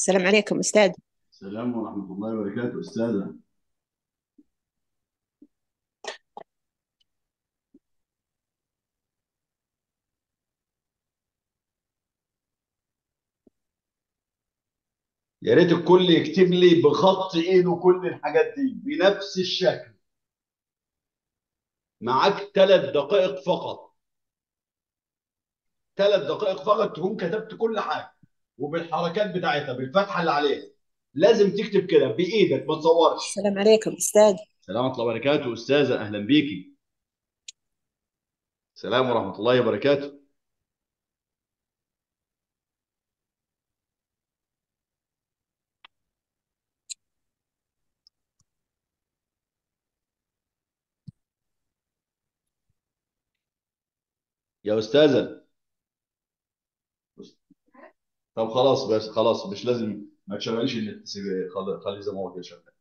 السلام عليكم أستاذ السلام ورحمة الله وبركاته أستاذة يا ريت الكل يكتب لي بخط ايده كل الحاجات دي بنفس الشكل معاك ثلاث دقائق فقط ثلاث دقائق فقط تكون كتبت كل حاجه وبالحركات بتاعتها بالفتحه اللي عليها لازم تكتب كده بايدك ما تصورش السلام عليكم أستاذ السلام ورحمه الله وبركاته استاذه اهلا بيكي السلام ورحمه الله وبركاته يا استاذه طب خلاص بس خلاص مش لازم ما تشغليش النت سيبي- خلي خلي زي ما هو كده شغال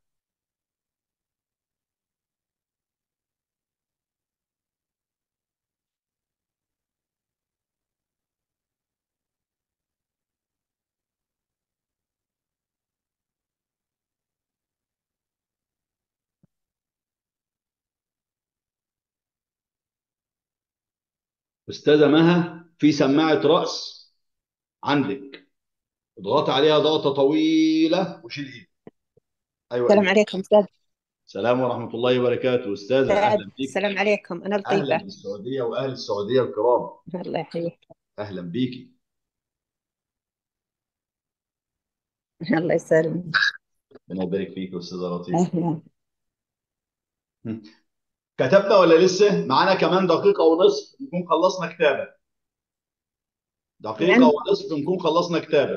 استاذه مها في سماعه راس عندك اضغط عليها ضغطه طويله وشيل ايدك ايوه السلام ايدك عليكم أستاذ السلام ورحمه الله وبركاته استاذه أستاذ اهلا بيك السلام عليكم أنا اهلا لطيفة بالسعوديه واهل السعوديه الكرام الله يحييك اهلا بيكي الله يسلمك ربنا يبارك فيك يا استاذه لطيفه أهلا كتبنا ولا لسه معانا كمان دقيقه ونصف نكون خلصنا كتابه دقيقه نعم ونصف نكون خلصنا كتابه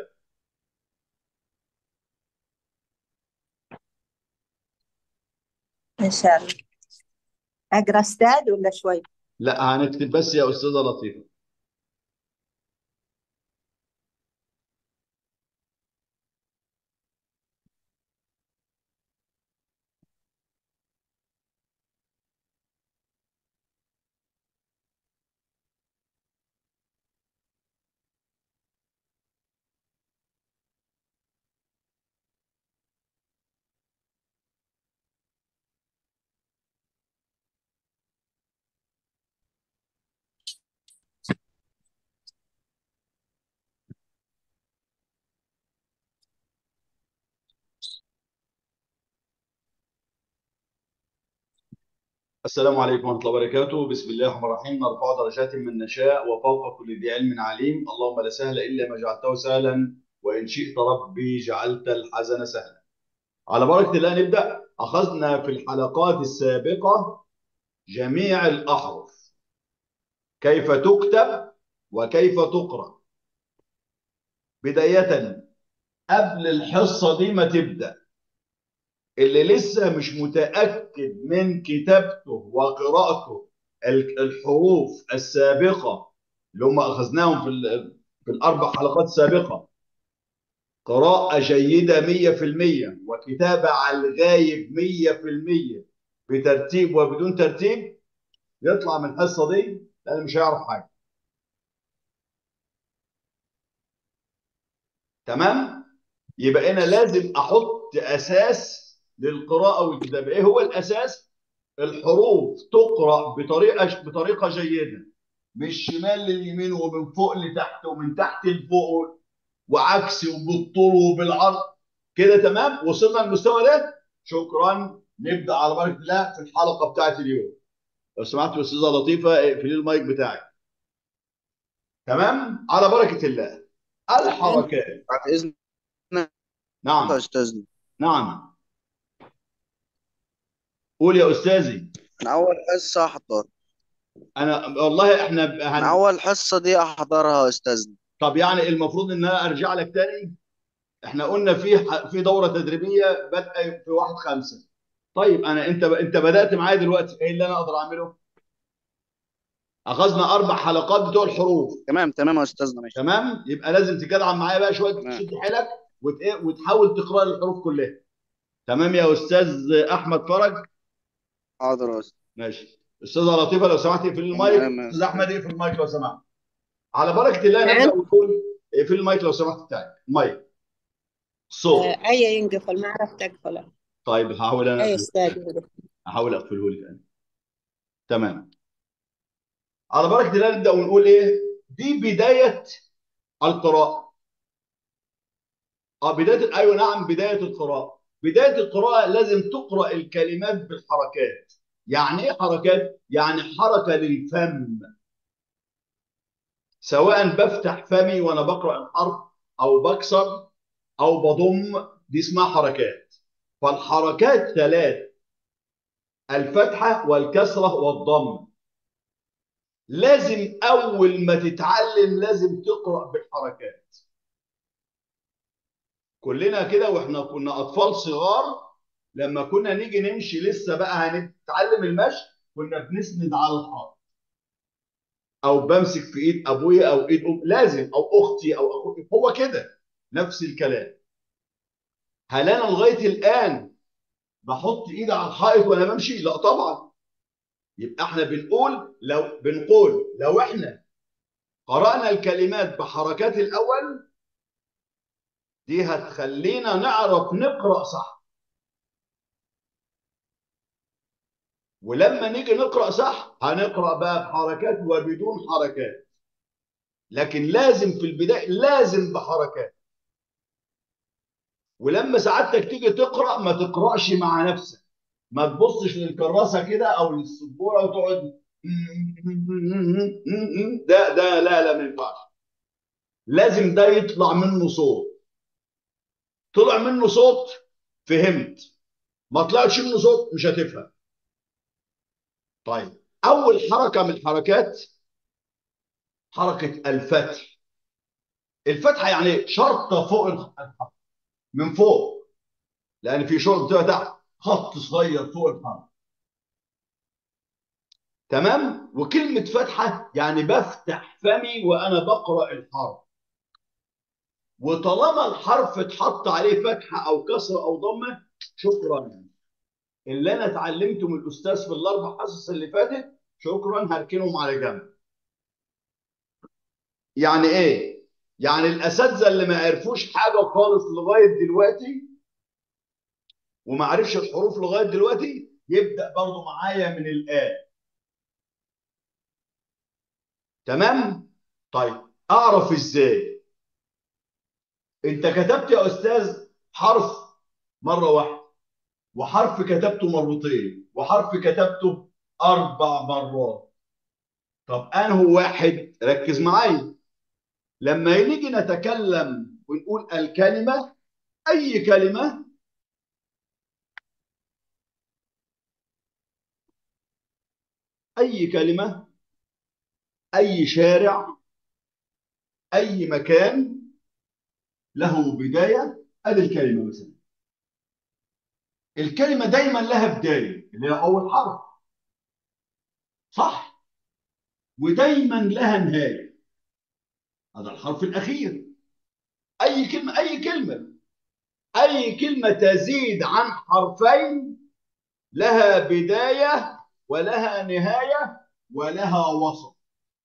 إن شاء الله أقرأ أستاذ ولا شوي لا هنكتب بس يا استاذه لطيفه السلام عليكم ورحمة الله وبركاته بسم الله الرحمن الرحيم نرفع درجات من نشاء وفوق كل ذي علم عليم اللهم لا سهل إلا ما جعلته سهلا وإن شئت ربي جعلت الحزن سهلا على بركة الله نبدأ أخذنا في الحلقات السابقة جميع الأحرف كيف تكتب وكيف تقرأ بداية قبل الحصة دي ما تبدأ اللي لسه مش متأكد من كتابته وقراءته ال- الحروف السابقة اللي هم أخذناهم في ال- في الأربع حلقات السابقة قراءة جيدة 100% وكتابة على الغايب 100% بترتيب وبدون ترتيب يطلع من الحصة دي لأن مش هيعرف حاجة تمام يبقى أنا لازم أحط أساس للقراءة والكتابة إيه هو الأساس؟ الحروف تقرأ بطريقة بطريقة جيدة من الشمال لليمين ومن فوق لتحت ومن تحت لفوق وعكسي وبالطول وبالعرض كده تمام وصلنا للمستوى ده شكرا نبدا على بركه الله في الحلقه بتاعت اليوم لو سمحت يا استاذه لطيفه اقفلي المايك بتاعك تمام على بركه الله الحركات بعد إذنك يا نعم أستاذنا نعم قول يا استاذي من أول حصة أحضر انا والله احنا من هن... أول حصة دي أحضرها يا أستاذنا طب يعني المفروض ان انا ارجع لك تاني احنا قلنا في ح- في دوره تدريبيه بادئه في 1 5 طيب انا انت انت بدات معايا دلوقتي ايه اللي انا اقدر اعمله اخذنا اربع حلقات بتوع الحروف تمام تمام يا أستاذنا ماشي تمام يبقى لازم تجدعن معايا بقى شويه تمام تشد حيلك وت... إيه؟ وتحاول تقرا لي الحروف كلها تمام يا استاذ احمد فرج حاضر يا أستاذ ماشي استاذه لطيفه لو سمحت اقفل المايك تمام يا استاذ احمد أستاذ اقفل المايك لو سمحت على بركه الله نعم نبدا ونقول اقفل المايك لو سمحت بتاعك المايك صوت آه، آية ينقفل ما عرفت أقفله طيب هحاول انا آية أقفله. أستاذ ينقفل هحاول اقفله لك انا تمام على بركه الله نبدا ونقول ايه دي بدايه القراءه اه بدايه ايوه نعم بدايه القراءه بدايه القراءه لازم تقرا الكلمات بالحركات يعني ايه حركات يعني حركه للفم سواء بفتح فمي وانا بقرا الحرف او بكسر او بضم دي اسمها حركات فالحركات ثلاث الفتحه والكسره والضم لازم اول ما تتعلم لازم تقرا بالحركات كلنا كده واحنا كنا اطفال صغار لما كنا نيجي نمشي لسه بقى هنتعلم المشي كنا بنسند على الحرف او بمسك في ايد ابويا او ايد ام لازم او اختي او اخوي هو كده نفس الكلام هل انا لغايه الان بحط ايدي على الحائط وانا بمشي لا طبعا يبقى احنا بنقول لو بنقول لو احنا قرانا الكلمات بحركات الاول دي هتخلينا نعرف نقرا صح ولما نيجي نقرا صح هنقرا بقى بحركات وبدون حركات لكن لازم في البدايه لازم بحركات ولما سعادتك تيجي تقرا ما تقراش مع نفسك ما تبصش للكراسه كده او للسبوره وتقعد ده ده لا لا ما ينفعش لازم ده يطلع منه صوت طلع منه صوت فهمت ما طلعش منه صوت مش هتفهم طيب اول حركه من الحركات حركه الفتح الفتحه يعني شرطه فوق الحرف من فوق لان في شرط بتبقى تحت خط صغير فوق الحرف تمام وكلمه فتحه يعني بفتح فمي وانا بقرا الحرف وطالما الحرف اتحط عليه فتحه او كسره او ضمه شكرا اللي انا اتعلمته من الاستاذ في الاربع حصص اللي فاتت شكرا هركنهم على جنب يعني ايه يعني الاساتذه اللي ما عرفوش حاجه خالص لغايه دلوقتي وما عرفش الحروف لغايه دلوقتي يبدا برضه معايا من الان تمام طيب اعرف ازاي انت كتبت يا استاذ حرف مره واحده وحرف كتبته مرتين وحرف كتبته اربع مرات طب انه واحد ركز معايا لما نيجي نتكلم ونقول الكلمه اي كلمه اي كلمه اي شارع اي مكان له بدايه ادي الكلمه مثلا الكلمه دايما لها بدايه اللي هي اول حرف صح ودايما لها نهايه هذا الحرف الاخير اي كلمه اي كلمه اي كلمه تزيد عن حرفين لها بدايه ولها نهايه ولها وسط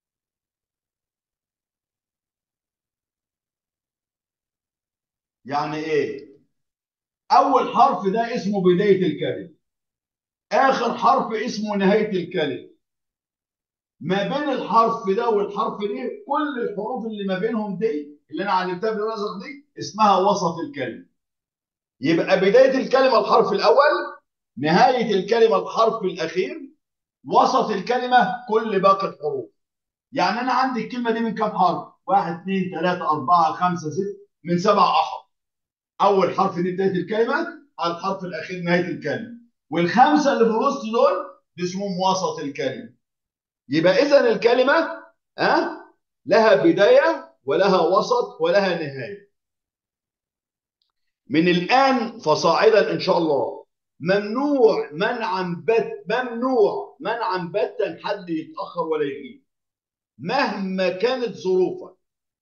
يعني ايه اول حرف ده اسمه بدايه الكلمه اخر حرف اسمه نهايه الكلمه ما بين الحرف ده والحرف دي كل الحروف اللي ما بينهم دي اللي انا علمتها بالرزق دي اسمها وسط الكلمه يبقى بدايه الكلمه الحرف الاول نهايه الكلمه الحرف الاخير وسط الكلمه كل باقي الحروف يعني انا عندي الكلمه دي من كام حرف؟ واحد اثنين ثلاثه اربعه خمسه سته من سبع احرف اول حرف دي بدايه الكلمه على الحرف الاخير نهايه الكلمه والخمسه اللي في الوسط دول اسمهم وسط الكلمه يبقى اذا الكلمه ها أه؟ لها بدايه ولها وسط ولها نهايه من الان فصاعدا ان شاء الله ممنوع منعا بت ممنوع منعا باتا حد يتاخر ولا يغيب مهما كانت ظروفك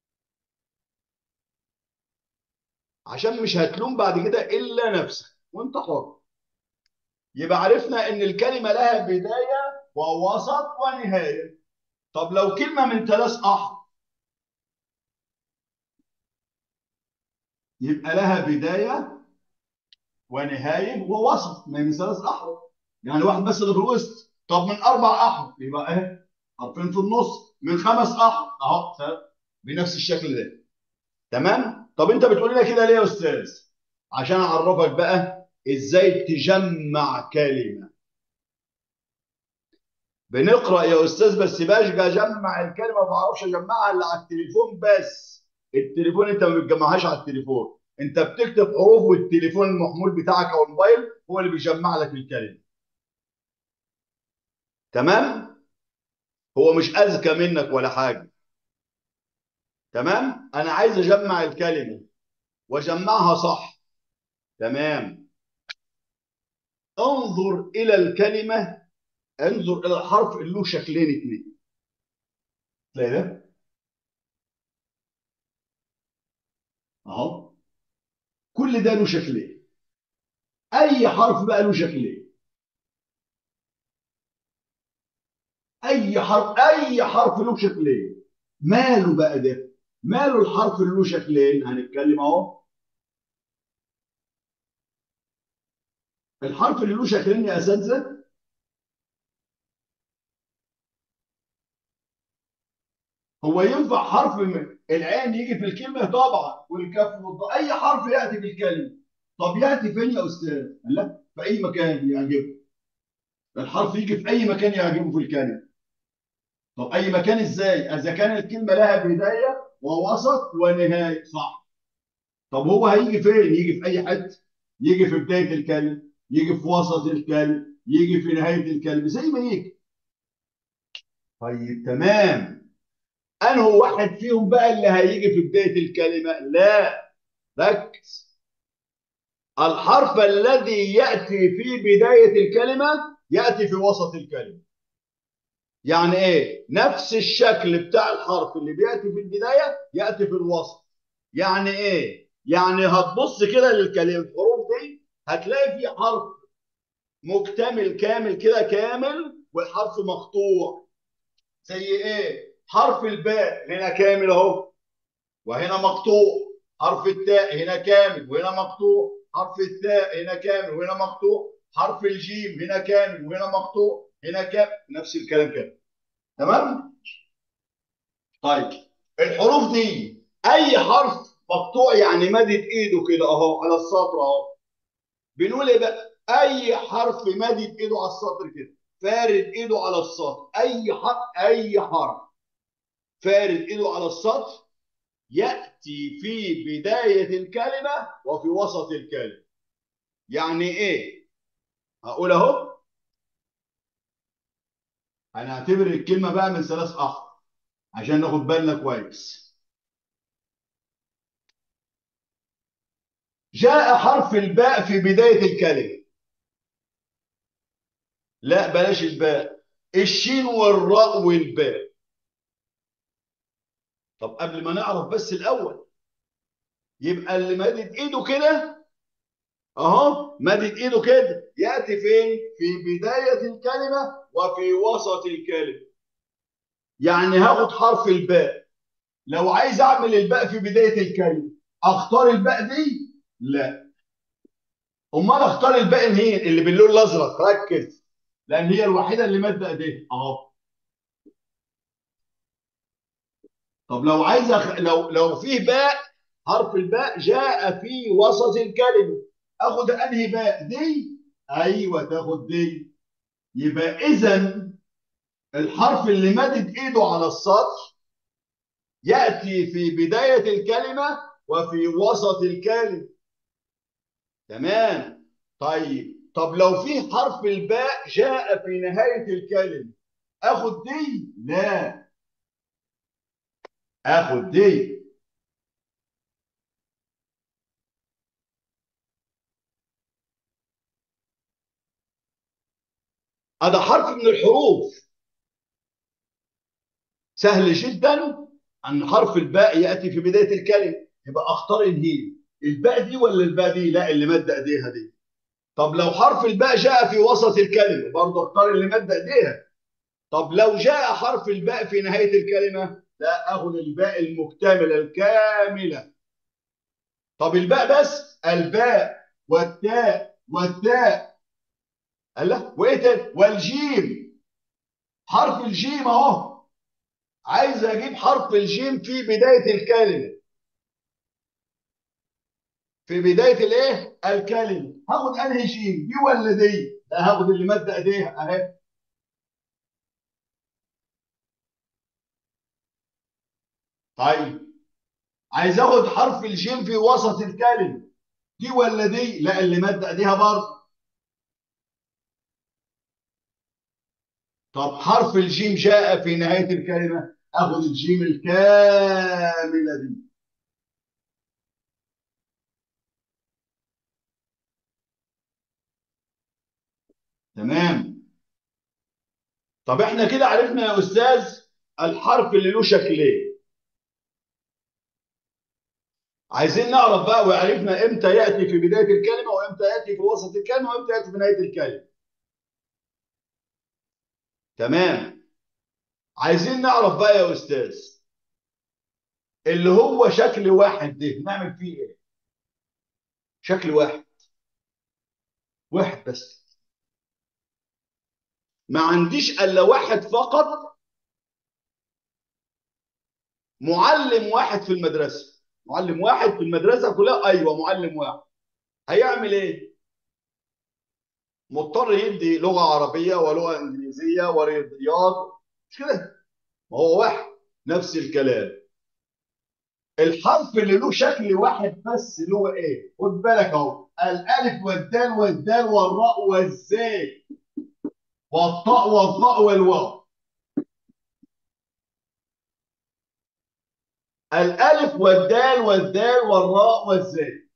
عشان مش هتلوم بعد كده الا نفسك وانت حر يبقى عرفنا ان الكلمه لها بدايه ووسط ونهايه طب لو كلمه من ثلاث احرف يبقى لها بدايه ونهايه ووسط من ثلاث احرف يعني واحد بس اللي في الوسط طب من اربع احرف يبقى اهي حرفين في النص من خمس احرف اهو بنفس الشكل ده تمام طب انت بتقول لنا كده ليه يا استاذ عشان اعرفك بقى ازاي تجمع كلمه بنقرا يا استاذ بس باجي اجمع الكلمه ما بعرفش اجمعها الا على التليفون بس التليفون انت ما بتجمعهاش على التليفون انت بتكتب حروف والتليفون المحمول بتاعك او الموبايل هو اللي بيجمع لك الكلمه تمام هو مش اذكى منك ولا حاجه تمام انا عايز اجمع الكلمه واجمعها صح تمام انظر الى الكلمه انظر الى الحرف اللي له شكلين اثنين تلاقي ده اهو كل ده له شكلين اي حرف بقى له شكلين اي حرف اي حرف له شكلين ماله بقى ده ماله الحرف اللي له شكلين هنتكلم اهو الحرف اللي له شكلين يا اساتذه هو ينفع حرف من العين يجي في الكلمه طبعا والكف والضاء اي حرف ياتي في الكلمه طب ياتي فين يا استاذ؟ لا في اي مكان يعجبه الحرف يجي في اي مكان يعجبه في الكلمه طب اي مكان ازاي؟ اذا كان الكلمه لها بدايه ووسط ونهايه صح طب هو هيجي فين؟ يجي في اي حته يجي في بدايه الكلمه يجي في وسط الكلمه يجي في نهايه الكلمه زي ما يجي طيب تمام انه واحد فيهم بقى اللي هيجي في بدايه الكلمه لا ركز الحرف الذي ياتي في بدايه الكلمه ياتي في وسط الكلمه يعني ايه نفس الشكل بتاع الحرف اللي بياتي في البدايه ياتي في الوسط يعني ايه يعني هتبص كده للكلمه الحروف دي هتلاقي في حرف مكتمل كامل كده كامل والحرف مقطوع زي ايه حرف الباء هنا كامل اهو وهنا مقطوع حرف التاء هنا كامل وهنا مقطوع حرف الثاء هنا كامل وهنا مقطوع حرف الجيم هنا كامل وهنا مقطوع هنا كامل نفس الكلام كده تمام طيب الحروف دي اي حرف مقطوع يعني مدد ايده كده اهو على السطر اهو بنقول ايه بقى اي حرف مدد ايده على السطر كده فارد ايده على السطر اي حرف اي حرف فارد ايده على السطر ياتي في بدايه الكلمه وفي وسط الكلمه يعني ايه هقول اهو هنعتبر الكلمه بقى من ثلاث احرف عشان ناخد بالنا كويس جاء حرف الباء في بدايه الكلمه لا بلاش الباء الشين والراء والباء طب قبل ما نعرف بس الاول يبقى اللي مدد ايده كده اهو مدد ايده كده ياتي فين في بدايه الكلمه وفي وسط الكلمه يعني هاخد حرف الباء لو عايز اعمل الباء في بدايه الكلمه اختار الباء دي لا امال اختار الباء منين اللي باللون الازرق ركز لان هي الوحيده اللي ماده ايديها اهو طب لو عايز أخ... لو لو في باء حرف الباء جاء في وسط الكلمه اخد انهي باء دي ايوه تاخد دي يبقى اذا الحرف اللي مدد ايده على السطر ياتي في بدايه الكلمه وفي وسط الكلمه تمام طيب طب لو في حرف الباء جاء في نهايه الكلمه اخد دي لا اخد دي هذا حرف من الحروف سهل جدا ان حرف الباء ياتي في بدايه الكلمه يبقى اختار الهي الباء دي ولا الباء دي لا اللي مد ايديها دي طب لو حرف الباء جاء في وسط الكلمه برضه اختار اللي مد ايديها طب لو جاء حرف الباء في نهايه الكلمه لا اخذ الباء المكتمله الكامله طب الباء بس الباء والتاء والتاء الله وايه تاني والجيم حرف الجيم اهو عايز اجيب حرف الجيم في بدايه الكلمه في بدايه الايه الكلمه هاخد انهي جيم دي ولا دي لا هاخد اللي مد ايديها اهي طيب عايز اخد حرف الجيم في وسط الكلمه دي ولا دي لا اللي مد ايديها برضه طب حرف الجيم جاء في نهايه الكلمه اخد الجيم الكامله دي تمام طب احنا كده عرفنا يا استاذ الحرف اللي له شكلين عايزين نعرف بقى وعرفنا امتى ياتي في بدايه الكلمه وامتى ياتي في وسط الكلمه وامتى ياتي في نهايه الكلمه تمام عايزين نعرف بقى يا استاذ اللي هو شكل واحد ده نعمل فيه ايه شكل واحد واحد بس ما عنديش الا واحد فقط معلم واحد في المدرسه معلم واحد في المدرسه كلها ايوه معلم واحد هيعمل ايه مضطر يدي لغه عربيه ولغه انجليزيه ورياضيات مش كده ما هو واحد نفس الكلام الحرف اللي له شكل واحد بس اللي هو ايه خد بالك اهو الالف والدال والدال والراء والزاي والطاء والظاء والواو الالف والدال والدال والراء والزاي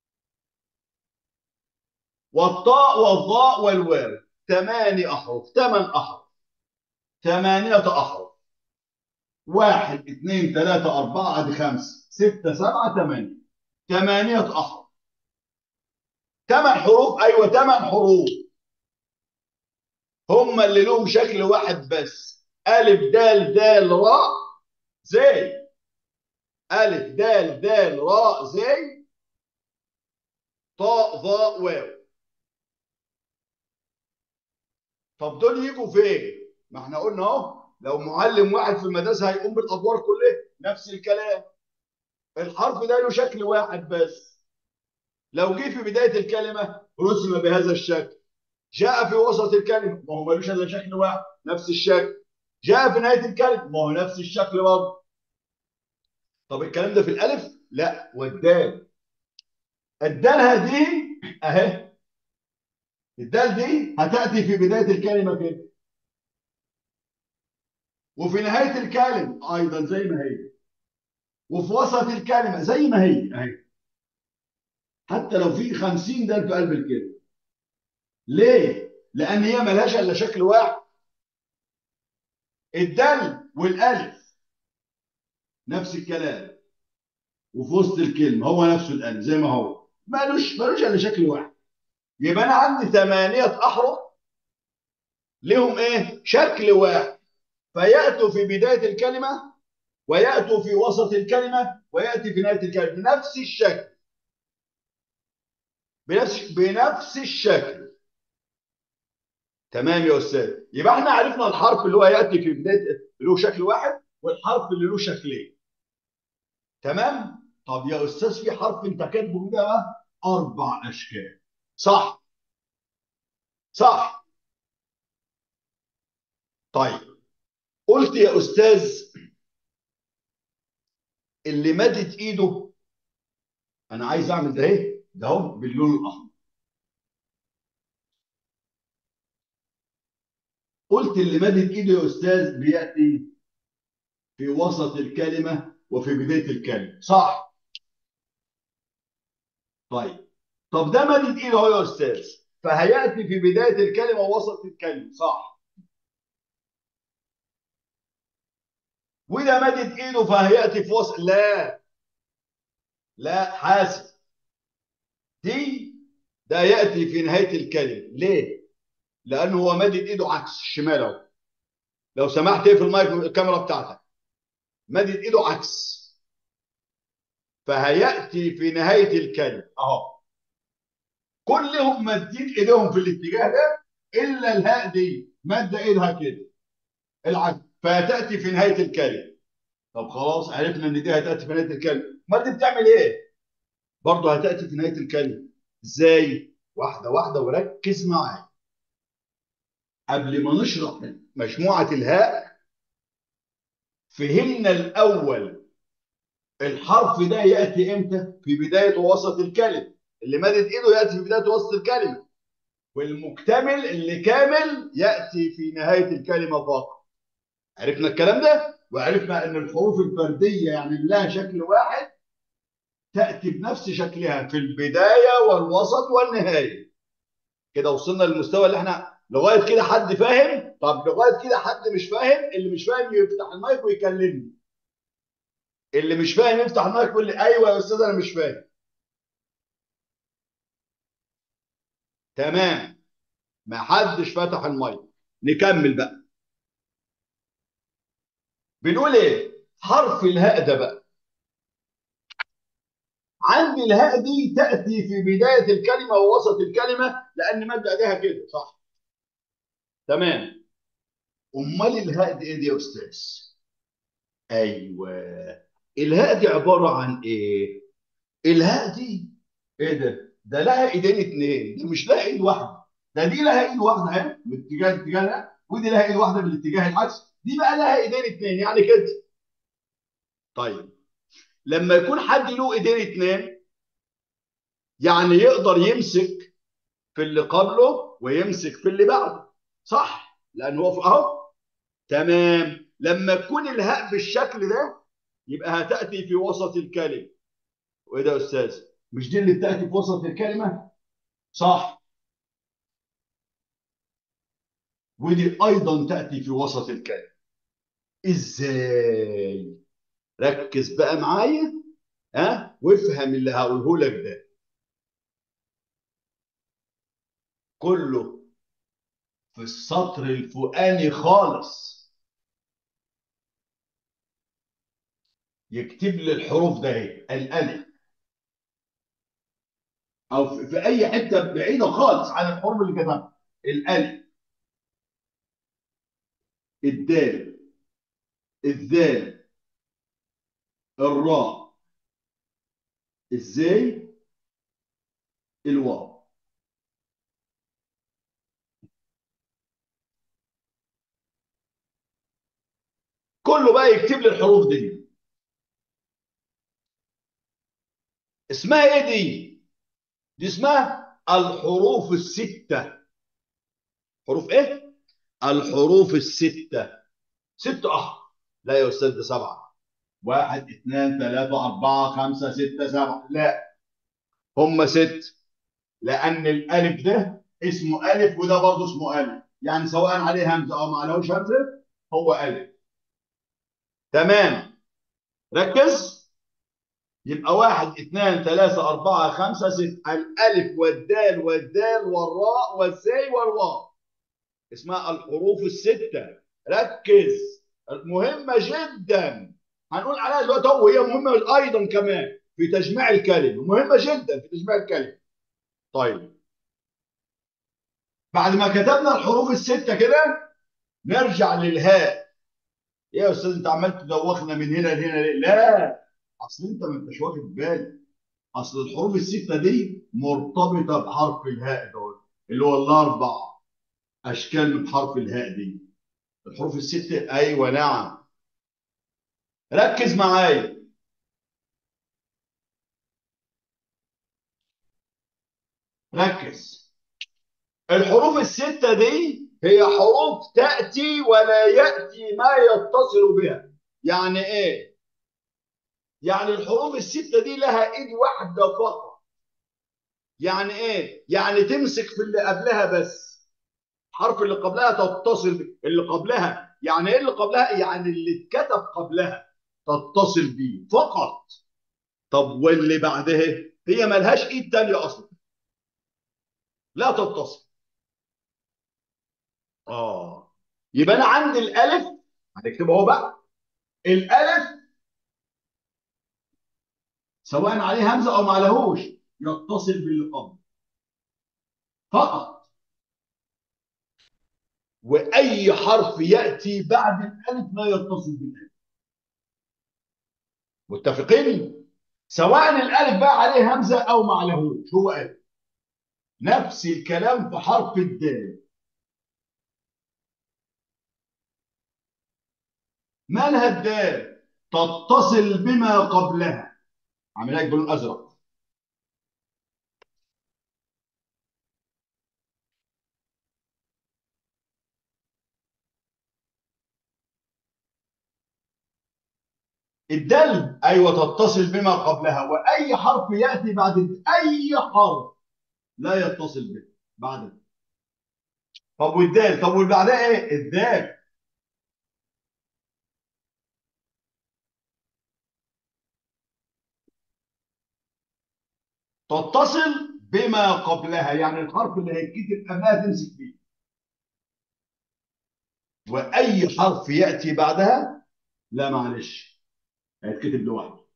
والطاء والظاء والواو ثماني احرف ثمان احرف ثمانية احرف واحد اثنين ثلاثة أربعة ادي خمسة ستة سبعة ثمانية ثمانية أحرف ثمان حروف أيوة ثمان حروف هم اللي لهم شكل واحد بس ألف دال دال راء زي ألف دال دال راء زي طاء ظاء واو طب دول يجوا فين؟ ما احنا قلنا اهو لو معلم واحد في المدرسه هيقوم بالادوار كلها نفس الكلام الحرف ده له شكل واحد بس لو جه في بدايه الكلمه رسم بهذا الشكل جاء في وسط الكلمه ما هو ملوش الا شكل واحد نفس الشكل جاء في نهايه الكلمه ما هو نفس الشكل برضه طب الكلام ده في الالف لا والدال الدال هذه اهي الدال دي هتاتي في بدايه الكلمه كده وفي نهايه الكلمه ايضا زي ما هي وفي وسط الكلمه زي ما هي اهي حتى لو في 50 دال في قلب الكلمه ليه لان هي ملهاش الا شكل واحد الدال والالف نفس الكلام وفي وسط الكلمه هو نفسه الالف زي ما هو مالوش مالوش الا شكل واحد يبقى انا عندي ثمانيه احرف لهم ايه شكل واحد فياتوا في بدايه الكلمه وياتوا في وسط الكلمه وياتي في نهايه الكلمه بنفس الشكل بنفس بنفس الشكل تمام يا استاذ يبقى احنا عرفنا الحرف اللي هو ياتي في بدايه له شكل واحد والحرف اللي له شكلين تمام طب يا استاذ في حرف انت كاتبه كده بقى اربع اشكال صح صح طيب قلت يا استاذ اللي مدت ايده انا عايز اعمل ده ايه ده اهو باللون الاحمر قلت اللي مدت ايده يا استاذ بياتي في وسط الكلمه وفي بدايه الكلمه صح طيب طب ده مدت ايده اهو يا استاذ فهياتي في بدايه الكلمه ووسط الكلمه صح وده مدت ايده فهياتي في وسط لا لا حاسب دي ده ياتي في نهايه الكلمه ليه لانه هو مدد ايده عكس الشمال اهو لو سمحت اقفل المايك الكاميرا بتاعتك مدد ايده عكس فهيأتي في نهاية الكلمة أهو كلهم مادين إيديهم في الاتجاه ده إلا الهاء دي مادة إيدها كده العكس فهتأتي في نهاية الكلمة طب خلاص عرفنا إن دي هتأتي في نهاية الكلمة ما دي بتعمل إيه؟ برضه هتأتي في نهاية الكلمة إزاي؟ واحدة واحدة وركز معايا قبل ما نشرح مجموعة الهاء فهمنا الأول الحرف ده يأتي إمتى؟ في بداية ووسط الكلمة اللي مادت إيده يأتي في بداية ووسط الكلمة والمكتمل اللي كامل يأتي في نهاية الكلمة فقط عرفنا الكلام ده؟ وعرفنا أن الحروف الفردية يعني اللي لها شكل واحد تأتي بنفس شكلها في البداية والوسط والنهاية كده وصلنا للمستوى اللي احنا لغايه كده حد فاهم طب لغايه كده حد مش فاهم اللي مش فاهم يفتح المايك ويكلمني اللي مش فاهم يفتح المايك ويقول لي ايوه يا استاذ انا مش فاهم تمام ما حدش فتح المايك نكمل بقى بنقول ايه حرف الهاء ده بقى عندي الهاء دي تاتي في بدايه الكلمه ووسط الكلمه لان ماده ايديها كده صح تمام امال الهاء دي ايه دي يا استاذ ايوه الهاء دي عباره عن ايه الهاء دي ايه ده ده لها ايدين اتنين دي مش لها ايد واحده ده دي لها ايد واحده اهي باتجاه اتجاهها ودي لها ايد واحده بالاتجاه العكس دي بقى لها ايدين اتنين يعني كده طيب لما يكون حد له ايدين اتنين يعني يقدر يمسك في اللي قبله ويمسك في اللي بعده صح لان هو اهو تمام لما تكون الهاء بالشكل ده يبقى هتاتي في وسط الكلمه وايه ده يا استاذ مش دي اللي بتاتي في وسط الكلمه صح ودي ايضا تاتي في وسط الكلمه ازاي ركز بقى معايا ها وافهم اللي هقوله لك ده كله في السطر الفوقاني خالص يكتب لي الحروف ده اهي الالف او في في اي حته بعيده خالص عن الحروف اللي كتبها الالف الدال الذال الراء ازاي الواو كله بقى يكتب لي الحروف دي اسمها ايه دي دي اسمها الحروف الستة حروف ايه الحروف الستة ست احرف لا يا استاذ ده سبعة واحد اثنان ثلاثة أربعة خمسة ستة سبعة لا هم ست لأن الألف ده اسمه ألف وده برضه اسمه ألف يعني سواء عليه همزة أو ما عليهوش همزة هو ألف تمام ركز يبقى واحد اثنان ثلاثة أربعة خمسة ستة الألف والدال والدال والراء والزاي والواو اسمها الحروف الستة ركز مهمة جدا هنقول عليها دلوقتي هو هي مهمة أيضا كمان في تجميع الكلمة مهمة جدا في تجميع الكلمة طيب بعد ما كتبنا الحروف الستة كده نرجع للهاء ايه يا استاذ انت عمال تدوخنا من هنا لهنا ليه؟ لا اصل انت ما انتش واخد بالك اصل الحروف السته دي مرتبطه بحرف الهاء دول اللي هو الاربع اشكال من حرف الهاء دي الحروف السته ايوه نعم ركز معايا ركز الحروف السته دي هي حروف تاتي ولا ياتي ما يتصل بها يعني ايه يعني الحروف الستة دي لها ايد واحدة فقط يعني ايه يعني تمسك في اللي قبلها بس الحرف اللي قبلها تتصل ب- اللي قبلها يعني ايه اللي قبلها يعني اللي اتكتب قبلها تتصل بيه فقط طب واللي بعدها هي ملهاش ايد تانية اصلا لا تتصل اه يبقى انا عندي الالف هنكتبه اهو بقى الالف سواء عليه همزه او ما عليهوش يتصل باللي قبله فقط واي حرف ياتي بعد الالف لا يتصل بالالف متفقين سواء الالف بقى عليه همزه او ما عليهوش هو الف نفس الكلام في حرف الدال مالها الدال تتصل بما قبلها عاملها لك باللون ازرق الدل ايوه تتصل بما قبلها واي حرف ياتي بعد اي حرف لا يتصل به بعد طب والدال طب واللي بعدها ايه الدال تتصل بما قبلها يعني الحرف اللي هيتكتب قبلها تمسك فيه واي حرف ياتي بعدها لا معلش هيتكتب لوحده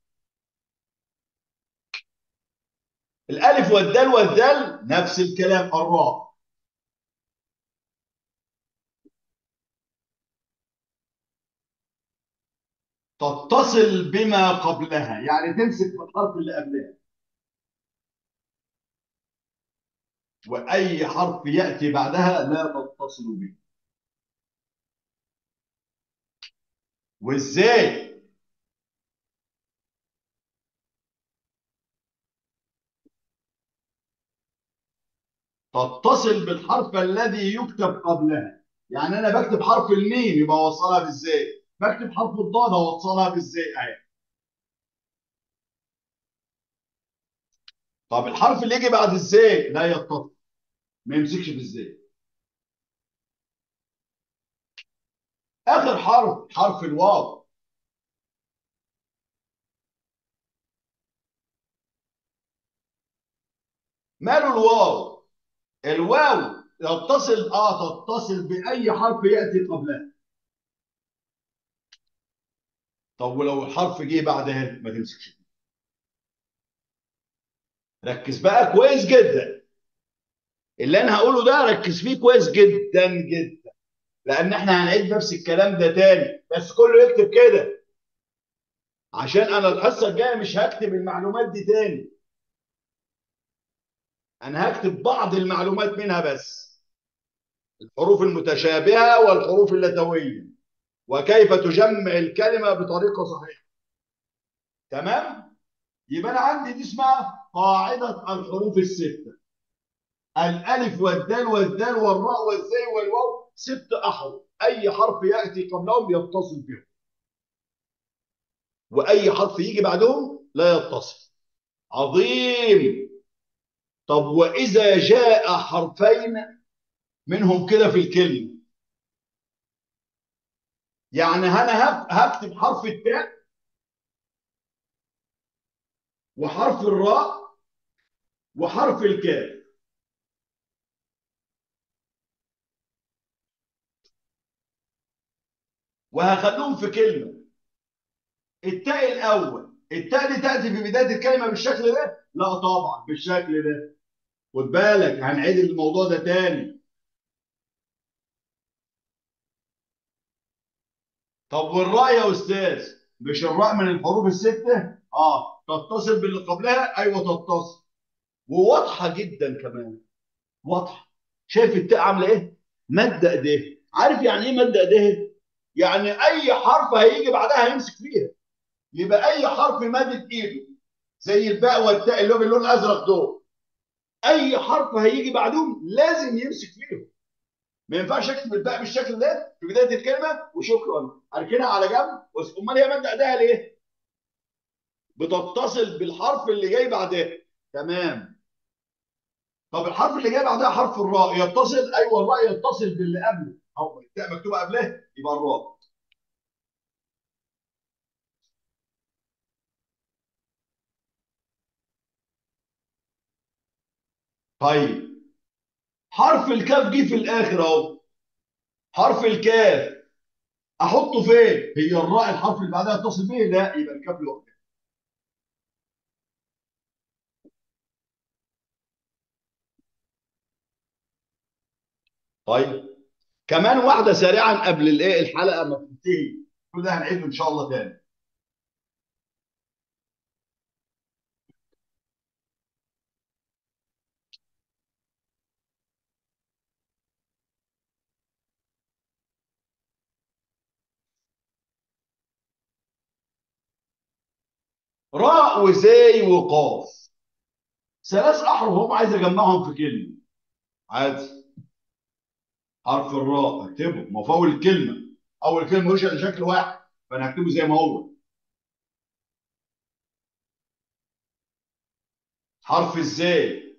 الالف والدال والذال نفس الكلام الراء تتصل بما قبلها يعني تمسك في الحرف اللي قبلها واي حرف ياتي بعدها لا تتصل به وازاي تتصل بالحرف الذي يكتب قبلها يعني انا بكتب حرف الميم يبقى اوصلها بالزاي بكتب حرف الضاد اوصلها بالزاي اهي طب الحرف اللي يجي بعد الزاي لا يتصل ما يمسكش بالزاي اخر حرف حرف الواو ماله الواو الواو يتصل اه تتصل باي حرف ياتي قبلها طب ولو الحرف جه بعدها ما تمسكش ركز بقى كويس جدا اللي انا هقوله ده ركز فيه كويس جدا جدا لان احنا هنعيد نفس الكلام ده تاني بس كله يكتب كده عشان انا الحصه الجايه مش هكتب المعلومات دي تاني انا هكتب بعض المعلومات منها بس الحروف المتشابهه والحروف اللتويه وكيف تجمع الكلمه بطريقه صحيحه تمام يبقى انا عندي دي اسمها قاعده الحروف السته الالف والدال والذال والراء والزاي والواو ست احرف اي حرف ياتي قبلهم يتصل بهم واي حرف يجي بعدهم لا يتصل عظيم طب واذا جاء حرفين منهم كده في الكلمه يعني انا هكتب حرف التاء وحرف الراء وحرف الكاف وهخليهم في كلمه التاء الاول التاء دي تاتي في بدايه الكلمه بالشكل ده لا طبعا بالشكل ده خد بالك هنعيد الموضوع ده تاني طب والراء يا استاذ مش الراء من الحروف السته اه تتصل باللي قبلها ايوه تتصل وواضحه جدا كمان واضحه شايف التاء عامله ايه ماده ايديه عارف يعني ايه ماده ايديه يعني اي حرف هيجي بعدها هيمسك فيها يبقى اي حرف مادة ايده زي الباء والتاء اللي هو باللون الازرق دول اي حرف هيجي بعدهم لازم يمسك فيهم ما ينفعش اكتب الباء بالشكل ده في بدايه الكلمه وشكرا اركنها على جنب امال هي ماده ايديها ليه؟ بتتصل بالحرف اللي جاي بعدها تمام طب الحرف اللي جاي بعدها حرف الراء يتصل ايوه الراء يتصل باللي قبله او التاء مكتوبه قبلها يبقى الراء طيب حرف الكاف جه في الاخر اهو حرف الكاف احطه فين هي الراء الحرف اللي بعدها يتصل به لا يبقى الكاف لوحده طيب كمان واحده سريعا قبل الايه الحلقه ما تنتهي كل ده هنعيده ان شاء الله تاني راء وزي وقاف ثلاث احرف هم عايز اجمعهم في كلمه عادي حرف الراء اكتبه ما هو في اول الكلمه اول الكلمه ملوش الا شكل واحد فانا هكتبه زي ما هو حرف ازاي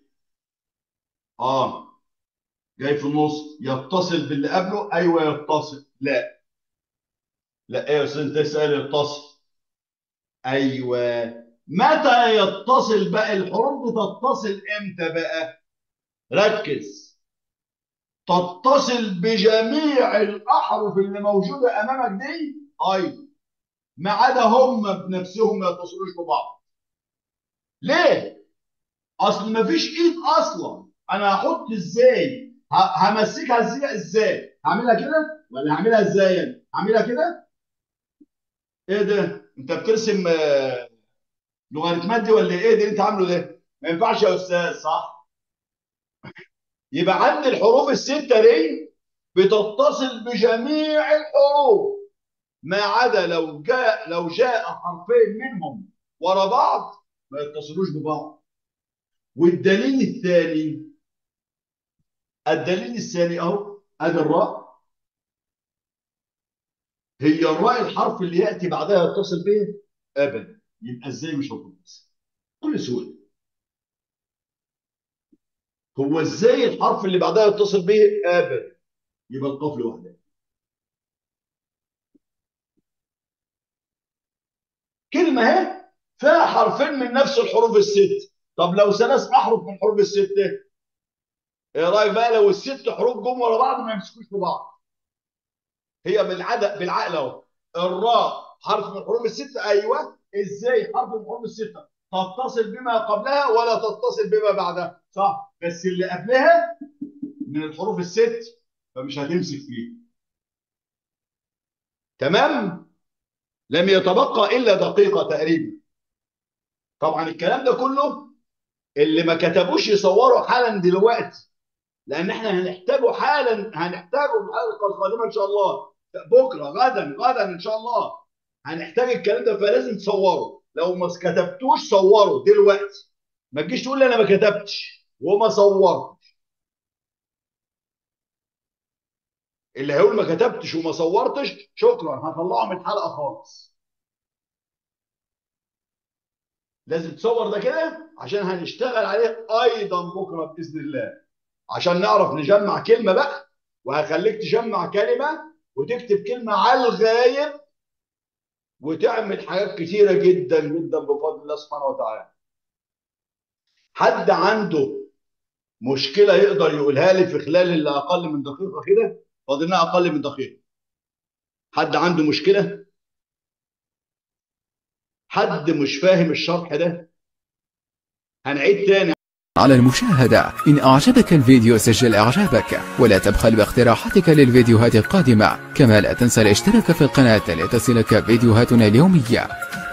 اه جاي في النص يتصل باللي قبله ايوه يتصل لا لا ايه يا استاذ انت تسال يتصل ايوه متى يتصل بقى الحروف دي تتصل امتى بقى ركز تتصل بجميع الاحرف اللي موجوده امامك دي ايوه ما عدا هم بنفسهم ما يتصلوش ببعض ليه اصل ما فيش ايد اصلا انا هحط ازاي ه- همسكها ازاي ازاي هعملها كده ولا هعملها ازاي يعني؟ هعملها كده ايه ده انت بترسم آه، لوغاريتمات دي ولا ايه ده انت عامله ده ما ينفعش يا استاذ صح يبقى عندي الحروف الستة دي بتتصل بجميع الحروف ما عدا لو جاء لو جاء حرفين منهم ورا بعض ما يتصلوش ببعض والدليل الثاني الدليل الثاني اهو ادي الراء هي الراء الحرف اللي ياتي بعدها يتصل به ابدا يبقى ازاي مش هتتصل بكل سهوله هو ازاي الحرف اللي بعدها يتصل به ابدا يبقى القاف لوحدها كلمه اهي فيها حرفين من نفس الحروف الست طب لو ثلاث احرف من الحروف السته ايه رايك بقى لو الست حروف جم ورا بعض ما يمسكوش في بعض هي بالعدد بالعقل اهو الراء حرف من الحروف السته ايوه ازاي حرف من الحروف السته تتصل بما قبلها ولا تتصل بما بعدها صح بس اللي قبلها من الحروف الست فمش هتمسك فيه تمام لم يتبقى الا دقيقه تقريبا طبعا الكلام ده كله اللي ما كتبوش يصوروا حالا دلوقتي لان احنا هنحتاجه حالا هنحتاجه في الحلقه القادمه ان شاء الله بكره غدا غدا ان شاء الله هنحتاج الكلام ده فلازم تصوره لو ما كتبتوش صوره دلوقتي ما تجيش تقول لي انا ما كتبتش وما صورتش اللي هيقول ما كتبتش وما صورتش شكرا هطلعه من الحلقه خالص لازم تصور ده كده عشان هنشتغل عليه ايضا بكره باذن الله عشان نعرف نجمع كلمه بقى وهخليك تجمع كلمه وتكتب كلمه على الغايب وتعمل حاجات كتيره جدا جدا بفضل الله سبحانه وتعالى حد عنده مشكله يقدر يقولها لي في خلال اللي اقل من دقيقه كده فاضلنا اقل من دقيقه حد عنده مشكله حد مش فاهم الشرح ده هنعيد تاني على المشاهدة إن أعجبك الفيديو سجل إعجابك ولا تبخل باقتراحاتك للفيديوهات القادمة كما لا تنسى الاشتراك في القناة لتصلك فيديوهاتنا اليومية